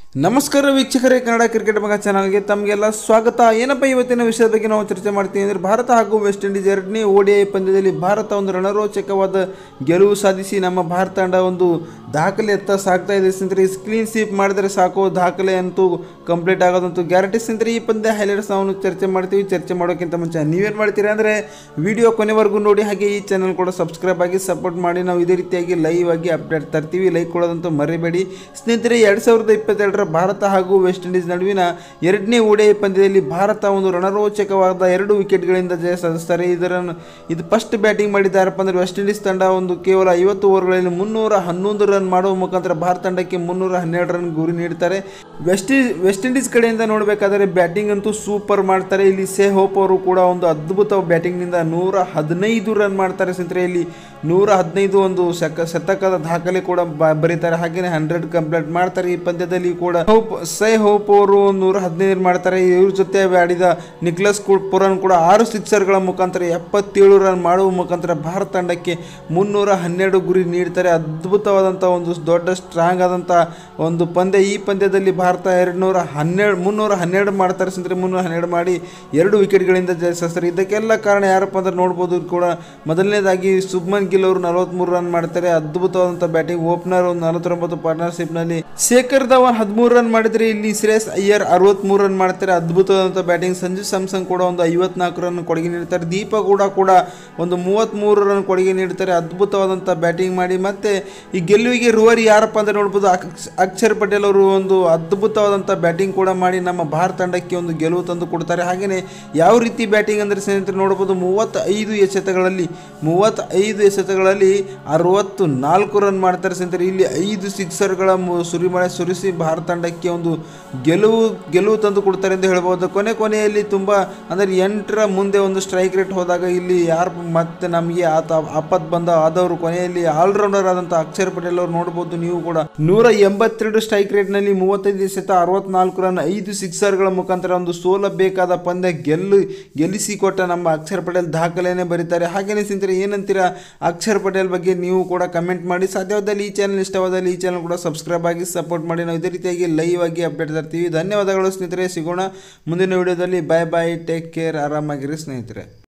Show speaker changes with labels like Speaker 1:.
Speaker 1: ನಮಸ್ಕಾರ ವೀಕ್ಷಕರೇ ಕನ್ನಡ ಕ್ರಿಕೆಟ್ ಮಗ ಚಾನಲ್ಗೆ ತಮಗೆಲ್ಲ ಸ್ವಾಗತ ಏನಪ್ಪ ಇವತ್ತಿನ ವಿಷಯದ ಬಗ್ಗೆ ನಾವು ಚರ್ಚೆ ಮಾಡ್ತೀವಿ ಅಂದರೆ ಭಾರತ ಹಾಗೂ ವೆಸ್ಟ್ ಇಂಡೀಸ್ ಎರಡನೇ ಓಡಿಐ ಪಂದ್ಯದಲ್ಲಿ ಭಾರತ ಒಂದು ರಣರೋಚಕವಾದ ಗೆಲುವು ಸಾಧಿಸಿ ನಮ್ಮ ಭಾರತ ತಂಡ ಒಂದು ದಾಖಲೆ ಎತ್ತ ಸಾಗ್ತಾ ಇದೆ ಸ್ನೇಹಿತರೆ ಕ್ಲೀನ್ ಸ್ವೀಪ್ ಮಾಡಿದರೆ ಸಾಕು ದಾಖಲೆ ಅಂತೂ ಕಂಪ್ಲೀಟ್ ಆಗೋದಂತೂ ಗ್ಯಾರಂಟಿ ಸ್ನೇಹಿತರೆ ಈ ಪಂದ್ಯ ಹೈಲೈಟ್ಸ್ ನಾವು ಚರ್ಚೆ ಮಾಡ್ತೀವಿ ಚರ್ಚೆ ಮಾಡೋಕ್ಕಿಂತ ಮುಂಚೆ ನೀವೇನು ಮಾಡ್ತೀರಾ ಅಂದರೆ ವಿಡಿಯೋ ಕೊನೆವರೆಗೂ ನೋಡಿ ಹಾಗೆ ಈ ಚಾನಲ್ ಕೂಡ ಸಬ್ಸ್ಕ್ರೈಬ್ ಆಗಿ ಸಪೋರ್ಟ್ ಮಾಡಿ ನಾವು ಇದೇ ರೀತಿಯಾಗಿ ಲೈವ್ ಆಗಿ ಅಪ್ಡೇಟ್ ತರ್ತೀವಿ ಲೈಕ್ ಕೊಡೋದಂತೂ ಮರಿಬೇಡಿ ಸ್ನೇಹಿತರೆ ಎರಡು ಸಾವಿರದ ಇಪ್ಪತ್ತೆರಡರ ಭಾರತ ಹಾಗೂ ವೆಸ್ಟ್ ಇಂಡೀಸ್ ನಡುವಿನ ಎರಡನೇ ಓಡಿಐ ಪಂದ್ಯದಲ್ಲಿ ಭಾರತ ಒಂದು ರಣರೋಚಕವಾದ ಎರಡು ವಿಕೆಟ್ಗಳಿಂದ ಜಯ ಸಾಧಿಸ್ತಾರೆ ಇದರನ್ನು ಇದು ಫಸ್ಟ್ ಬ್ಯಾಟಿಂಗ್ ಮಾಡಿದ್ದಾರಪ್ಪ ಅಂದರೆ ವೆಸ್ಟ್ ಇಂಡೀಸ್ ತಂಡ ಒಂದು ಕೇವಲ ಐವತ್ತು ಓವರ್ಗಳಲ್ಲಿ ಮುನ್ನೂರ ಹನ್ನೊಂದು ರನ್ ಮಾಡುವ ಮುಖಾಂತರ ಭಾರತ ತಂಡಕ್ಕೆ ಮುನ್ನೂರ ಹನ್ನೆರಡು ರನ್ ಗುರಿ ನೀಡ್ತಾರೆ ವೆಸ್ಟ್ ಇಂಡೀಸ್ ವೆಸ್ಟ್ ಇಂಡೀಸ್ ಕಡೆಯಿಂದ ನೋಡಬೇಕಾದರೆ ಬ್ಯಾಟಿಂಗ್ ಅಂತೂ ಸೂಪರ್ ಮಾಡ್ತಾರೆ ಇಲ್ಲಿ ಸೇ ಹೋಪ್ ಅವರು ಕೂಡ ಒಂದು ಅದ್ಭುತ ಬ್ಯಾಟಿಂಗ್ನಿಂದ ನೂರ ಹದಿನೈದು ರನ್ ಮಾಡ್ತಾರೆ ಸ್ನೇಹಿತರೆ ಇಲ್ಲಿ ನೂರ ಹದಿನೈದು ಒಂದು ಶಕ ಶತಕದ ದಾಖಲೆ ಕೂಡ ಬ- ಬರೀತಾರೆ ಹಾಗೆಯೇ ಹಂಡ್ರೆಡ್ ಕಂಪ್ಲೀಟ್ ಮಾಡ್ತಾರೆ ಈ ಪಂದ್ಯದಲ್ಲಿ ಕೂಡ ಹೋಪ್ ಸೈ ಹೋಪ್ ಅವರು ನೂರ ಹದಿನೈದು ಮಾಡ್ತಾರೆ ಇವ್ರ ಜೊತೆ ಆಡಿದ ನಿಕ್ಲಸ್ ಕು- ಪುರನ್ ಕೂಡ ಆರು ಸಿಕ್ಸರ್ಗಳ ಮುಖಾಂತರ ಎಪ್ಪತ್ತೇಳು ರನ್ ಮಾಡುವ ಮುಖಾಂತರ ಭಾರತ ತಂಡಕ್ಕೆ ಮುನ್ನೂರ ಹನ್ನೆರಡು ಗುರಿ ನೀಡ್ತಾರೆ ಅದ್ಭುತವಾದಂಥ ಒಂದು ದೊಡ್ಡ ಸ್ಟ್ರಾಂಗ್ ಆದಂಥ ಒಂದು ಪಂದ್ಯ ಈ ಪಂದ್ಯದಲ್ಲಿ ಭಾರತ ಎರಡು ನೂರ ಹನ್ನೆರಡು ಮುನ್ನೂರ ಹನ್ನೆರಡು ಮಾಡ್ತಾರೆ ಸ್ನೇಹಿತರೆ ಮುನ್ನೂರ ಹನ್ನೆರಡು ಮಾಡಿ ಎರಡು ವಿಕೆಟ್ಗಳಿಂದ ಜಯಿಸ್ತಾರೆ ಇದಕ್ಕೆಲ್ಲ ಕಾರಣ ಯಾರಪ್ಪ ಅಂದ್ರೆ ನೋಡ್ಬೋದು ಕೂಡ ಮೊದಲನೇದಾಗಿ ಶುಭ್ಮನ್ ಗಿಲ್ ಅವರು ನಲವತ್ಮೂರು ರನ್ ಮಾಡ್ತಾರೆ ಅದ್ಭುತವಾದಂಥ ಬ್ಯಾಟಿಂಗ್ ಓಪನರ್ ಒಂದು ನಲವತ್ತೊಂಬತ್ತು ಪಾರ್ಟ್ನರ್ಶಿಪ್ನಲ್ಲಿ ಶೇಖರ್ ಧವನ್ ಹದಿಮೂರು ರನ್ ಮಾಡಿದರೆ ಇಲ್ಲಿ ಶ್ರೇಯಸ್ ಅಯ್ಯರ್ ಅರವತ್ಮೂರು ರನ್ ಮಾಡ್ತಾರೆ ಅದ್ಭುತವಾದಂಥ ಬ್ಯಾಟಿಂಗ್ ಸಂಜು ಸ್ಯಾಮ್ಸನ್ ಕೂಡ ಒಂದು ಐವತ್ನಾಲ್ಕು ರನ್ ಕೊಡುಗೆ ನೀಡ್ತಾರೆ ದೀಪ ಕೂಡ ಕೂಡ ಒಂದು ಮೂವತ್ತ್ಮೂರು ರನ್ ಕೊಡುಗೆ ನೀಡ್ತಾರೆ ಅದ್ಭುತವಾದಂಥ ಬ್ಯಾಟಿಂಗ್ ಮಾಡಿ ಮತ್ತೆ ಈ ಗೆಲುವಿಗೆ ರೂವರಿ ಯಾರಪ್ಪ ಅಂದರೆ ನೋಡ್ಬೋದು ಅಕ್ಷ- ಅಕ್ಷರ್ ಪಟೇಲ್ ಅವರು ಒಂದು ಅದ್ಭುತವಾದಂಥ ಬ್ಯಾಟಿಂಗ್ ಕೂಡ ಮಾಡಿ ನಮ್ಮ ಭಾರತ ತಂಡಕ್ಕೆ ಒಂದು ಗೆಲುವು ತಂದು ಕೊಡ್ತಾರೆ ಹಾಗೆಯೇ ಯಾವ ರೀತಿ ಬ್ಯಾಟಿಂಗ್ ಅಂದರೆ ಸ್ನೇಹಿತರೆ ನೋಡ್ಬೋದು ಮೂವತ್ತೈದು ಎಸೆತಗಳಲ್ಲಿ ಮೂವತ್ತೈದು ಎಸೆತಗಳಲ್ಲಿ ಅರವತ್ತು ನಾಲ್ಕು ರನ್ ಮಾಡ್ತಾರೆ ಸ್ನೇಹಿತರೆ ಇಲ್ಲಿ ಐದು ಸಿಕ್ಸರ್ಗಳ ಮು- ಸುರಿಮಳೆ ಸುರಿಸಿ ಭಾರತ ತಂಡಕ್ಕೆ ಒಂದು ಗೆಲುವು ಗೆಲುವು ತಂದು ಕೊಡ್ತಾರೆ ಎಂದು ಹೇಳ್ಬೋದು ಕೊನೆ ಕೊನೆಯಲ್ಲಿ ತುಂಬ ಅಂದರೆ ಎಂಟರ ಮುಂದೆ ಒಂದು ಸ್ಟ್ರೈಕ್ ರೇಟ್ ಹೋದಾಗ ಇಲ್ಲಿ ಯಾರು ಮತ್ತೆ ನಮಗೆ ಆತ ಆಪತ್ ಬಂದ ಆದವರು ಕೊನೆಯಲ್ಲಿ ಆಲ್ರೌಂಡರ್ ಆದಂಥ ಅಕ್ಷರ್ ಪಟೇಲ್ ಅವರು ನೋಡ್ಬೋದು ನೀವು ಕೂಡ ನೂರ ಎಂಬತ್ತೆರಡು ಸ್ಟ್ರೈಕ್ ರೇಟ್ನಲ್ಲಿ ಮೂವತ್ತೈದು ಎಸೆತ ಅರವತ್ನಾಲ್ಕು ರನ್ ಐದು ಸಿಕ್ಸರ್ಗಳ ಮುಖಾಂತರ ಒಂದು ಸೋಲಬೇಕಾದ ಪಂದ್ಯ ಗೆಲ್ಲು ಗೆಲ್ಲಿಸಿಕೊಟ್ಟ ನಮ್ಮ ಅಕ್ಷರ್ ಪಟೇಲ್ ದಾಖಲೆನೇ ಬರೀತಾರೆ ಹಾಗೇನೇ ಸ್ನೇಹಿತರೆ ಏನಂತೀರಾ ಅಕ್ಷರ್ ಪಟೇಲ್ ಬಗ್ಗೆ ನೀವು ಕೂಡ ಕಮೆಂಟ್ ಮಾಡಿ ಸಾಧ್ಯವಾದಲ್ಲಿ ಈ ಚಾನಲ್ ಇಷ್ಟವಾದಲ್ಲಿ ಈ ಚಾನಲ್ ಕೂಡ ಸಬ್ಸ್ಕ್ರೈಬ್ ಆಗಿ ಸಪೋರ್ಟ್ ಮಾಡಿ ನಾವು ಇದೇ ರೀತಿಯಾಗಿ ಲೈವ್ ಆಗಿ ಅಪ್ಡೇಟ್ ತರ್ತೀವಿ ಧನ್ಯವಾದಗಳು ಸ್ನೇಹಿತರೆ ಸಿಗೋಣ ಮುಂದಿನ ವಿಡಿಯೋದಲ್ಲಿ ಬಾಯ್ ಬಾಯ್ ಟೇಕ್ ಕೇರ್ ಆರಾಮಾಗಿರಿ ಸ್ನೇಹಿತರೆ